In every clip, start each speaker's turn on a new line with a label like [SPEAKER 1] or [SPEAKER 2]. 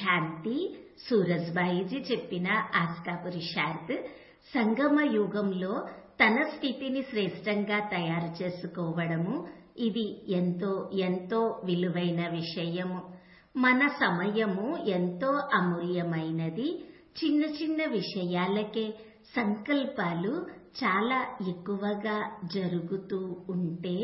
[SPEAKER 1] శాంతి సూరజ్బాయిజీ చెప్పిన ఆస్కా పురుషార్థ్ సంగమ యుగంలో తన స్థితిని శ్రేష్టంగా తయారు చేసుకోవడము ఇది ఎంతో ఎంతో విలువైన విషయము మన సమయము ఎంతో అమూల్యమైనది చిన్న చిన్న విషయాలకే సంకల్పాలు చాలా ఎక్కువగా జరుగుతూ ఉంటే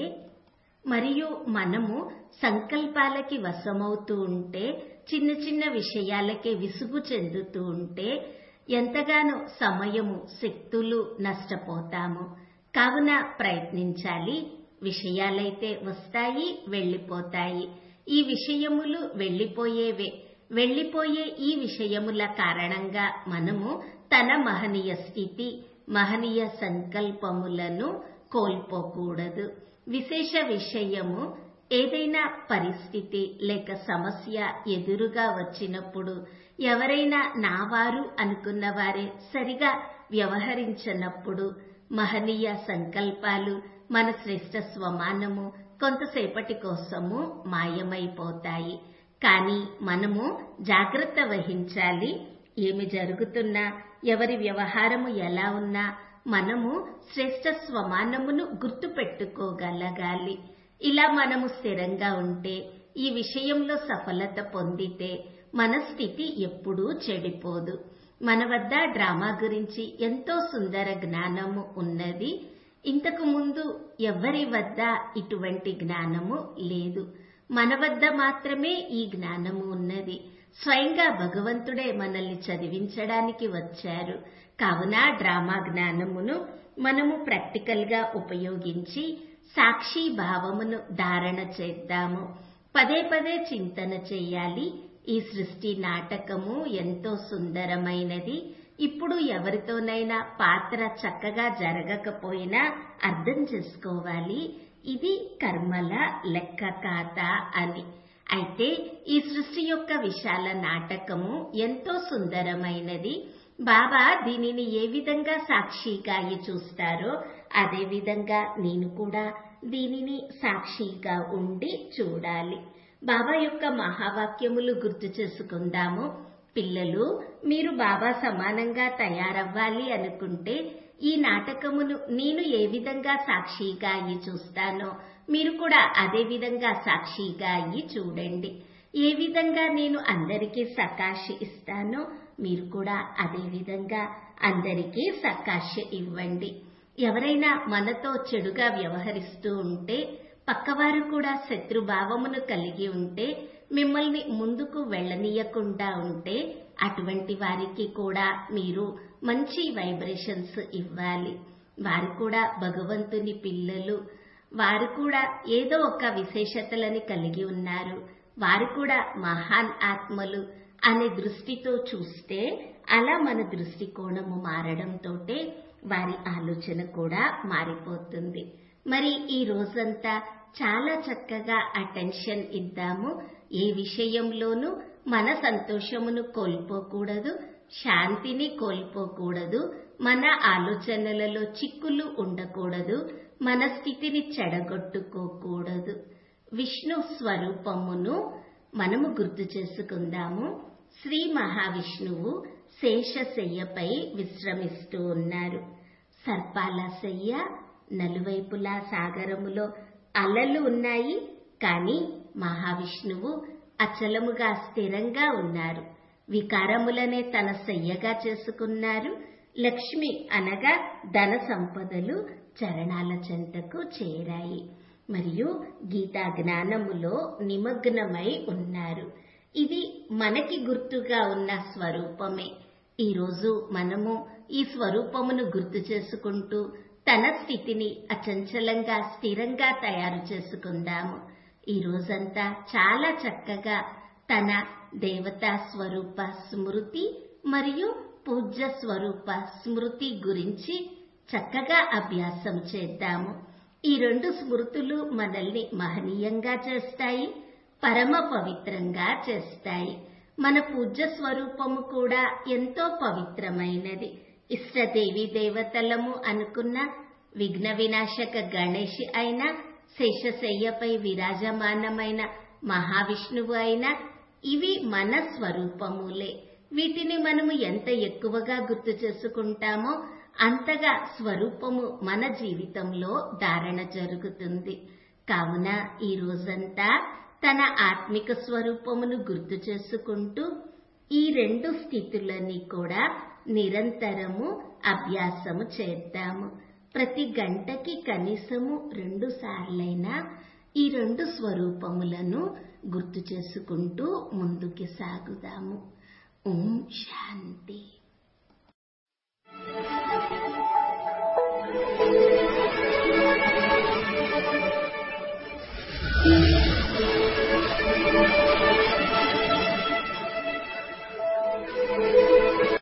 [SPEAKER 1] మరియు మనము సంకల్పాలకి వశమవుతూ ఉంటే చిన్న చిన్న విషయాలకే విసుగు చెందుతూ ఉంటే ఎంతగానో సమయము శక్తులు నష్టపోతాము కావున ప్రయత్నించాలి విషయాలైతే వస్తాయి వెళ్లిపోతాయి ఈ విషయములు వెళ్లిపోయేవే వెళ్లిపోయే ఈ విషయముల కారణంగా మనము తన మహనీయ స్థితి మహనీయ సంకల్పములను కోల్పోకూడదు విశేష విషయము ఏదైనా పరిస్థితి లేక సమస్య ఎదురుగా వచ్చినప్పుడు ఎవరైనా నావారు అనుకున్న వారే సరిగా వ్యవహరించనప్పుడు మహనీయ సంకల్పాలు మన శ్రేష్ట స్వమానము కొంతసేపటి కోసము మాయమైపోతాయి కానీ మనము జాగ్రత్త వహించాలి ఏమి జరుగుతున్నా ఎవరి వ్యవహారము ఎలా ఉన్నా మనము శ్రేష్ట స్వమానమును గుర్తుపెట్టుకోగలగాలి ఇలా మనము స్థిరంగా ఉంటే ఈ విషయంలో సఫలత పొందితే మన స్థితి ఎప్పుడూ చెడిపోదు మన వద్ద డ్రామా గురించి ఎంతో సుందర జ్ఞానము ఉన్నది ఇంతకు ముందు ఎవరి వద్ద ఇటువంటి జ్ఞానము లేదు మన వద్ద మాత్రమే ఈ జ్ఞానము ఉన్నది స్వయంగా భగవంతుడే మనల్ని చదివించడానికి వచ్చారు కావున డ్రామా జ్ఞానమును మనము ప్రాక్టికల్ గా ఉపయోగించి సాక్షి భావమును ధారణ చేద్దాము పదే పదే చింతన చేయాలి ఈ సృష్టి నాటకము ఎంతో సుందరమైనది ఇప్పుడు ఎవరితోనైనా పాత్ర చక్కగా జరగకపోయినా అర్థం చేసుకోవాలి ఇది కర్మల లెక్క కాత అని అయితే ఈ సృష్టి యొక్క విశాల నాటకము ఎంతో సుందరమైనది బాబా దీనిని ఏ విధంగా సాక్షిగా అయి చూస్తారో అదే విధంగా నేను కూడా దీనిని సాక్షిగా ఉండి చూడాలి బాబా యొక్క మహావాక్యములు గుర్తు చేసుకుందాము పిల్లలు మీరు బాబా సమానంగా తయారవ్వాలి అనుకుంటే ఈ నాటకమును నేను ఏ విధంగా సాక్షిగా అయ్యి చూస్తానో మీరు కూడా అదే విధంగా సాక్షిగా అయ్యి చూడండి ఏ విధంగా నేను అందరికీ సకాశ ఇస్తానో మీరు కూడా అదే విధంగా అందరికీ సకాశ ఇవ్వండి ఎవరైనా మనతో చెడుగా వ్యవహరిస్తూ ఉంటే పక్కవారు కూడా శత్రుభావమును కలిగి ఉంటే మిమ్మల్ని ముందుకు వెళ్ళనీయకుండా ఉంటే అటువంటి వారికి కూడా మీరు మంచి వైబ్రేషన్స్ ఇవ్వాలి వారు కూడా భగవంతుని పిల్లలు వారు కూడా ఏదో ఒక విశేషతలని కలిగి ఉన్నారు వారు కూడా మహాన్ ఆత్మలు అనే దృష్టితో చూస్తే అలా మన దృష్టికోణము మారడంతో వారి ఆలోచన కూడా మారిపోతుంది మరి ఈ రోజంతా చాలా చక్కగా అటెన్షన్ ఇద్దాము ఏ విషయంలోనూ మన సంతోషమును కోల్పోకూడదు శాంతిని కోల్పోకూడదు మన ఆలోచనలలో చిక్కులు ఉండకూడదు మన స్థితిని చెడగొట్టుకోకూడదు విష్ణు స్వరూపమును మనము గుర్తు చేసుకుందాము శ్రీ మహావిష్ణువు శేషశయ్యపై విశ్రమిస్తూ ఉన్నారు సర్పాల శయ్య నలువైపులా సాగరములో అలలు ఉన్నాయి కానీ మహావిష్ణువు అచలముగా స్థిరంగా ఉన్నారు వికారములనే తన శయ్యగా చేసుకున్నారు లక్ష్మి అనగా ధన సంపదలు చరణాల చెంతకు చేరాయి మరియు గీతా జ్ఞానములో నిమగ్నమై ఉన్నారు ఇది మనకి గుర్తుగా ఉన్న స్వరూపమే ఈరోజు మనము ఈ స్వరూపమును గుర్తు చేసుకుంటూ తన స్థితిని అచంచలంగా స్థిరంగా తయారు చేసుకుందాము ఈ రోజంతా చాలా చక్కగా తన దేవతా స్వరూప స్మృతి మరియు పూజ్య స్వరూప స్మృతి గురించి చక్కగా అభ్యాసం చేద్దాము ఈ రెండు స్మృతులు మనల్ని మహనీయంగా చేస్తాయి పరమ పవిత్రంగా చేస్తాయి మన పూజ్య స్వరూపము కూడా ఎంతో పవిత్రమైనది ఇష్టదేవి దేవతలము అనుకున్న విఘ్న వినాశక గణేష్ అయిన శేషశయ్యపై విరాజమానమైన మహావిష్ణువు అయిన ఇవి మన స్వరూపములే వీటిని మనము ఎంత ఎక్కువగా గుర్తు చేసుకుంటామో అంతగా స్వరూపము మన జీవితంలో ధారణ జరుగుతుంది కావున ఈ రోజంతా తన ఆత్మిక స్వరూపమును గుర్తు చేసుకుంటూ ఈ రెండు స్థితులని కూడా నిరంతరము అభ్యాసము చేద్దాము ప్రతి గంటకి కనీసము రెండు సార్లైనా ఈ రెండు స్వరూపములను గుర్తు చేసుకుంటూ ముందుకి సాగుదాము ఓం శాంతి
[SPEAKER 2] Thank you.